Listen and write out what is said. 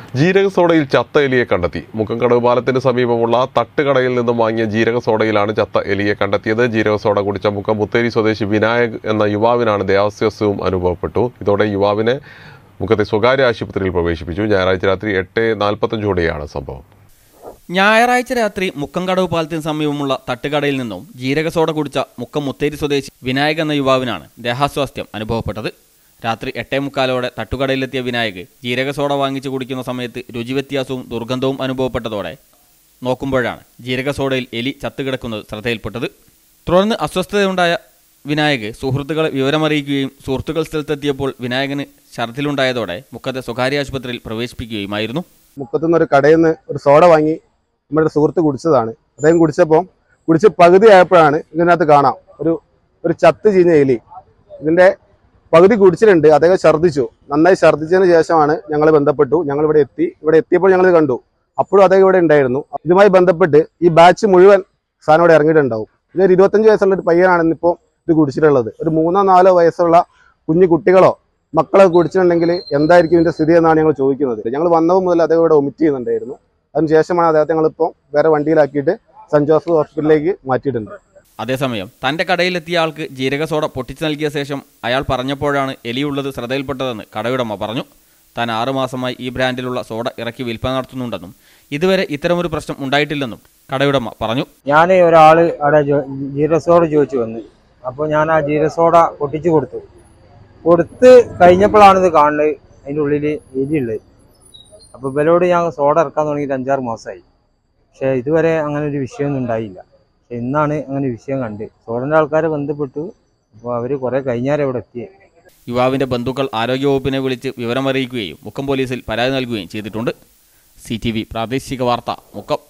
ജീരക സോഡയിൽ ചത്ത എലിയെ കണ്ടെത്തി മുക്കംകടവ് പാലത്തിന് സമീപമുള്ള തട്ടുകടയിൽ നിന്നും വാങ്ങിയ ജീരക സോഡയിലാണ് ചത്ത എലിയെ കണ്ടെത്തിയത് ജീരക സോഡ കുടിച്ച മുക്കം മുത്തേരി സ്വദേശി വിനായക് എന്ന യുവാവിനാണ് ദേഹാസ്യസ്യവും അനുഭവപ്പെട്ടു ഇതോടെ യുവാവിനെ മുക്കത്തെ സ്വകാര്യ ആശുപത്രിയിൽ പ്രവേശിപ്പിച്ചു ഞായറാഴ്ച രാത്രി എട്ട് നാൽപ്പത്തഞ്ചോടെയാണ് സംഭവം ഞായറാഴ്ച രാത്രി മുക്കംകടവ് പാലത്തിന് സമീപമുള്ള തട്ടുകടയിൽ നിന്നും ജീരക സോഡ കുടിച്ച മുക്കം മുത്തേരി സ്വദേശി വിനായക് എന്ന യുവാവിനാണ് ദേഹാസ്വാസ്ഥ്യം അനുഭവപ്പെട്ടത് രാത്രി എട്ടേ മുക്കാലോടെ തട്ടുകടയിലെത്തിയ വിനായക് ജീരക സോഡ വാങ്ങിച്ചു കുടിക്കുന്ന സമയത്ത് രുചിവ്യത്യാസവും ദുർഗന്ധവും അനുഭവപ്പെട്ടതോടെ നോക്കുമ്പോഴാണ് ജീരക സോഡയിൽ എലി ചത്തുകിടക്കുന്നത് ശ്രദ്ധയിൽപ്പെട്ടത് തുടർന്ന് അസ്വസ്ഥതയുണ്ടായ വിനായക് സുഹൃത്തുക്കളെ വിവരമറിയിക്കുകയും സുഹൃത്തുക്കൾ സ്ഥലത്തെത്തിയപ്പോൾ വിനായകന് ഛർദിലുണ്ടായതോടെ മുക്കത്തെ സ്വകാര്യ ആശുപത്രിയിൽ പ്രവേശിപ്പിക്കുകയുമായിരുന്നു മുക്കത്തുനിന്ന് ഒരു കടയിൽ നിന്ന് ഒരു സോഡ വാങ്ങി നമ്മുടെ ഒരു സുഹൃത്ത് കുടിച്ചതാണ് അദ്ദേഹം കുടിച്ചപ്പോൾ കുടിച്ച് പകുതി ആയപ്പോഴാണ് ഇതിനകത്ത് കാണാം ഒരു ഒരു ചത്ത് ചീഞ്ഞ എലി ഇതിന്റെ പകുതി കുടിച്ചിട്ടുണ്ട് അദ്ദേഹം ഛർദ്ദിച്ചു നന്നായി ഛർദ്ദിച്ചതിന് ശേഷമാണ് ഞങ്ങൾ ബന്ധപ്പെട്ടു ഞങ്ങൾ ഇവിടെ എത്തി ഇവിടെ എത്തിയപ്പോൾ ഞങ്ങൾ ഇത് കണ്ടു അപ്പോഴും അദ്ദേഹം ഇവിടെ ഉണ്ടായിരുന്നു ഇതുമായി ബന്ധപ്പെട്ട് ഈ ബാച്ച് മുഴുവൻ സാധനം ഇവിടെ ഇറങ്ങിയിട്ടുണ്ടാവും ഇതൊരു ഇരുപത്തഞ്ച് വയസ്സുള്ള ഒരു പയ്യനാണ് ഇന്നിപ്പോൾ ഇത് കുടിച്ചിട്ടുള്ളത് ഒരു മൂന്നോ നാലോ വയസ്സുള്ള കുഞ്ഞു കുട്ടികളോ മക്കളെ കുടിച്ചിട്ടുണ്ടെങ്കിൽ എന്തായിരിക്കും ഇതിന്റെ സ്ഥിതി എന്നാണ് ഞങ്ങൾ ചോദിക്കുന്നത് ഞങ്ങൾ വന്നപ്പോൾ മുതൽ അദ്ദേഹം ഇവിടെ ഒമിറ്റ് ചെയ്യുന്നുണ്ടായിരുന്നു അതിനുശേഷമാണ് അദ്ദേഹത്തെ ഞങ്ങളിപ്പോൾ വേറെ വണ്ടിയിലാക്കിയിട്ട് സെന്റ് ജോസഫ് ഹോസ്പിറ്റലിലേക്ക് മാറ്റിയിട്ടുണ്ട് അതേസമയം തന്റെ കടയിലെത്തിയ ആൾക്ക് ജീരക സോഡ പൊട്ടിച്ചു നൽകിയ ശേഷം അയാൾ പറഞ്ഞപ്പോഴാണ് എലിയുള്ളത് ശ്രദ്ധയിൽപ്പെട്ടതെന്ന് കടയുടമ പറഞ്ഞു താൻ ആറുമാസമായി ഈ ബ്രാൻഡിലുള്ള സോഡ ഇറക്കി വിൽപ്പന നടത്തുന്നുണ്ടെന്നും ഇതുവരെ ഇത്തരമൊരു പ്രശ്നം ഉണ്ടായിട്ടില്ലെന്നും കടയുടമ പറഞ്ഞു ഞാൻ ഒരാള് അവിടെ ജോ- ജീരസോഡ ചോദിച്ചു വന്ന് അപ്പോൾ ഞാൻ ആ ജീരസോഡ പൊട്ടിച്ചു കൊടുത്തു കൊടുത്ത് കഴിഞ്ഞപ്പോഴാണ് ഇത് കാണുന്നത് അതിൻ്റെ ഉള്ളിൽ എലിയുള്ളത് അപ്പോൾ ഇവരോട് ഞാൻ സോഡ ഇറക്കാൻ തുടങ്ങിയിട്ട് അഞ്ചാറ് മാസമായി പക്ഷേ ഇതുവരെ അങ്ങനെ ഒരു വിഷയമൊന്നും ഉണ്ടായില്ല പക്ഷെ ഇന്നാണ് അങ്ങനെ ഒരു വിഷയം കണ്ട് സോഡൻ്റെ ആൾക്കാരെ ബന്ധപ്പെട്ടു അപ്പോൾ അവർ കുറേ കഴിഞ്ഞാരെ ഇവിടെ എത്തിയത് യുവാവിന്റെ ബന്ധുക്കൾ ആരോഗ്യവകുപ്പിനെ വിളിച്ച് വിവരമറിയിക്കുകയും മുക്കം പോലീസിൽ പരാതി നൽകുകയും ചെയ്തിട്ടുണ്ട് സി പ്രാദേശിക വാർത്ത മുക്കം